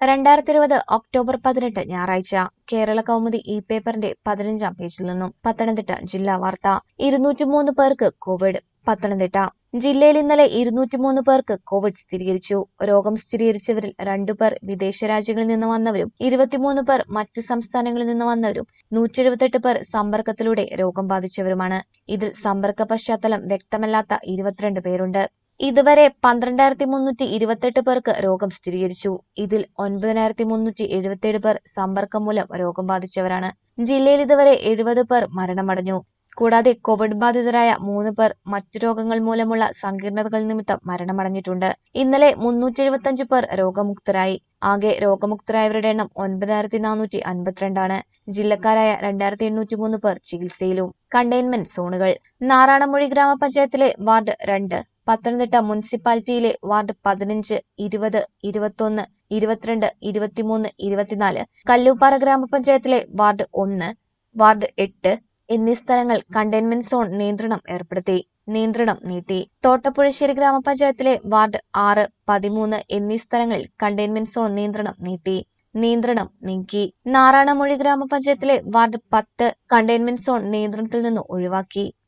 രണ്ടായിരത്തി ഇരുപത് ഒക്ടോബർ പതിനെട്ട് ഞായറാഴ്ച കേരള കൗമുദി ഇ പേപ്പറിന്റെ പതിനഞ്ചാം പേജിൽ നിന്നും പത്തനംതിട്ട ജില്ലാ വാർത്ത ഇരുന്നൂറ്റിമൂന്ന് പേർക്ക് കോവിഡ് പത്തനംതിട്ട ജില്ലയിൽ ഇന്നലെ ഇരുന്നൂറ്റിമൂന്ന് പേർക്ക് കോവിഡ് സ്ഥിരീകരിച്ചു രോഗം സ്ഥിരീകരിച്ചവരിൽ രണ്ടുപേർ വിദേശ രാജ്യങ്ങളിൽ നിന്ന് വന്നവരും ഇരുപത്തിമൂന്ന് പേർ മറ്റ് സംസ്ഥാനങ്ങളിൽ നിന്ന് വന്നവരും നൂറ്റി എഴുപത്തെട്ട് പേർ സമ്പർക്കത്തിലൂടെ രോഗം ബാധിച്ചവരുമാണ് ഇതിൽ സമ്പർക്ക പശ്ചാത്തലം വ്യക്തമല്ലാത്ത ഇരുപത്തിരണ്ട് പേരുണ്ട് ഇതുവരെ പന്ത്രണ്ടായിരത്തി മുന്നൂറ്റി ഇരുപത്തെട്ട് പേർക്ക് രോഗം സ്ഥിരീകരിച്ചു ഇതിൽ ഒൻപതിനായിരത്തി മുന്നൂറ്റി എഴുപത്തിയേഴ് പേർ സമ്പർക്കം മൂലം രോഗം ബാധിച്ചവരാണ് ജില്ലയിൽ ഇതുവരെ എഴുപത് പേർ മരണമടഞ്ഞു കൂടാതെ കോവിഡ് ബാധിതരായ മൂന്ന് പേർ മറ്റു രോഗങ്ങൾ മൂലമുള്ള സങ്കീർണതകൾ നിമിത്തം മരണമടഞ്ഞിട്ടുണ്ട് ഇന്നലെ മുന്നൂറ്റി എഴുപത്തിയഞ്ച് പേർ രോഗമുക്തരായി ആകെ രോഗമുക്തരായവരുടെ എണ്ണം ഒൻപതിനായിരത്തി നാനൂറ്റി അൻപത്തിരണ്ടാണ് ജില്ലക്കാരായ രണ്ടായിരത്തി എണ്ണൂറ്റി മൂന്ന് പേർ ചികിത്സയിലും കണ്ടെയ്ൻമെന്റ് സോണുകൾ നാറാണമൊഴി ഗ്രാമപഞ്ചായത്തിലെ വാർഡ് രണ്ട് പത്തനംതിട്ട മുനിസിപ്പാലിറ്റിയിലെ വാർഡ് പതിനഞ്ച് ഇരുപത് ഇരുപത്തൊന്ന് ഇരുപത്തിരണ്ട് ഇരുപത്തിമൂന്ന് ഇരുപത്തിനാല് കല്ലൂപ്പാറ ഗ്രാമപഞ്ചായത്തിലെ വാർഡ് ഒന്ന് വാർഡ് എട്ട് എന്നീ സ്ഥലങ്ങൾ കണ്ടെയ്ൻമെന്റ് സോൺ നിയന്ത്രണം ഏർപ്പെടുത്തി നിയന്ത്രണം നീട്ടി തോട്ടപ്പുഴശ്ശേരി ഗ്രാമപഞ്ചായത്തിലെ വാർഡ് ആറ് പതിമൂന്ന് എന്നീ സ്ഥലങ്ങളിൽ കണ്ടെയ്ൻമെന്റ് സോൺ നിയന്ത്രണം നീട്ടി നിയന്ത്രണം നീക്കി നാറാണമൊഴി ഗ്രാമപഞ്ചായത്തിലെ വാർഡ് പത്ത് കണ്ടെയ്ൻമെന്റ് സോൺ നിയന്ത്രണത്തിൽ നിന്ന് ഒഴിവാക്കി